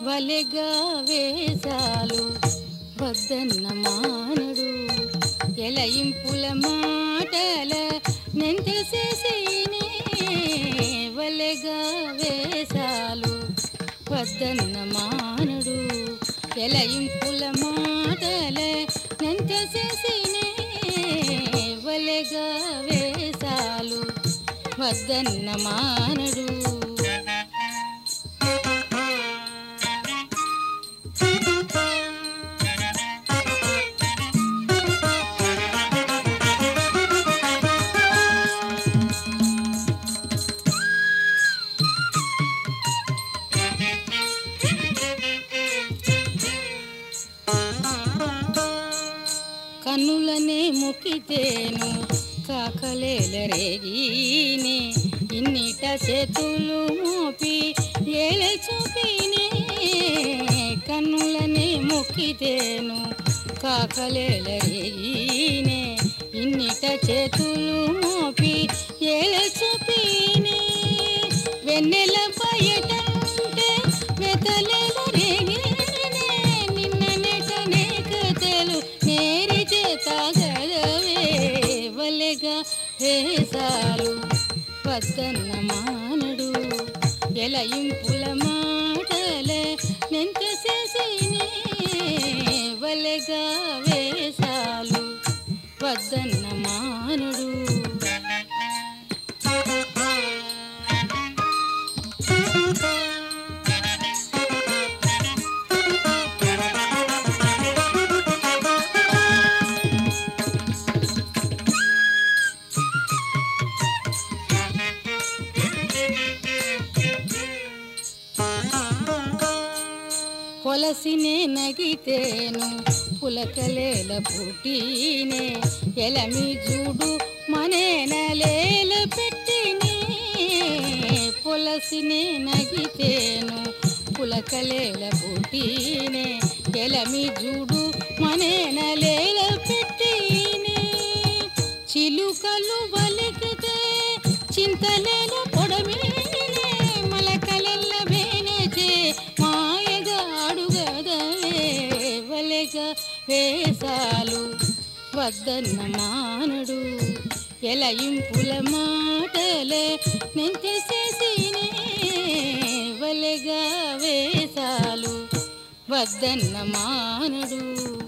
వలెగా వేసాలు వద్దన్న మానడు ఎలయింపుల మాటల నెంత చేసేనే వలెగా వేసాలు వద్దన్న మానడు ఎలయింపుల మాటల నెంత చేసేనే వలెగా వేసాలు వద్దన్న మానడు కన్నులనే ముక్కితేను కాకలేల రేగినే ఇన్నిట చేతులు మోపి ఏల చూపినే కన్నులనే ముక్కితేను కాకలేల రేగినే ఇన్నిట చేతులు మోపి ఏల చూపినే వెన్నెల బయట ఉంటే వెతలేల రేగినే నిన్న నెటనే కథలు నేరి చేత గదవే వలెగా వేసాలు వద్దన్న మానడు ఎలయింపుల మాటలే నెంత చేసినే వలెగా వేసాలు వద్దన్న మానడు పొలసినే నగితేను పులకలేల పుట్టినే ఎలమి జూడు మనేనలేల పెట్టినే పొలసినే నగితేను పులకలేల పుట్టినే ఎలమి జూడు మనేనలేల పెట్టినే చిలుకలు వలికితే చింతలేల పొడమేనే మలకలెల్ల వేనేచే మాయగా అడుగదవే వలెగా వేసాలు వద్దన్న మానడు ఎలయింపుల మాటలే నెంత చేసినే వలెగా వేసాలు వద్దన్న మానడు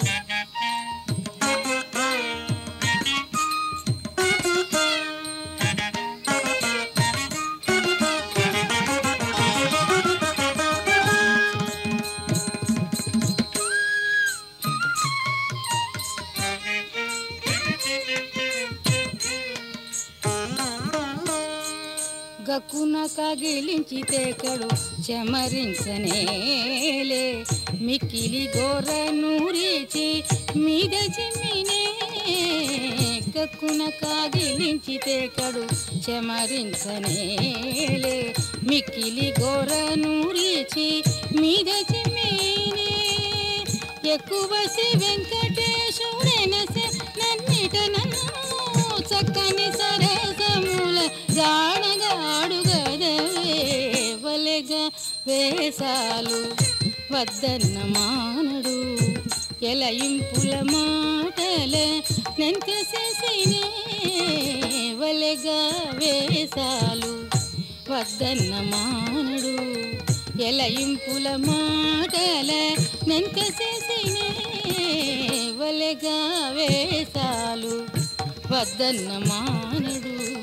గక్కున కగిలించితే కడు చెమరించనేలే మిక్కిలి గోర నూరిచి మీద చిమ్మినే గక్కున కాగిలించితే కడు చెమరించనేలే మిక్కిలి గోర నూరిచి మీద చిమ్మినే ఎక్కువ శ్రీ వెంకటేశుడెనసె నన్నిట నన్ను చక్కని సరసముల జాడగాడుగదవే వలెగా వేసాలు వద్దన్న మానడు ఎలయింపుల మాటల నెంత చేసినే వలెగా వేసాలు వద్దన్న మానడు ఎలయింపుల మాటల నెంత చేసినే వలెగా వేసాలు వద్దన్న మానడు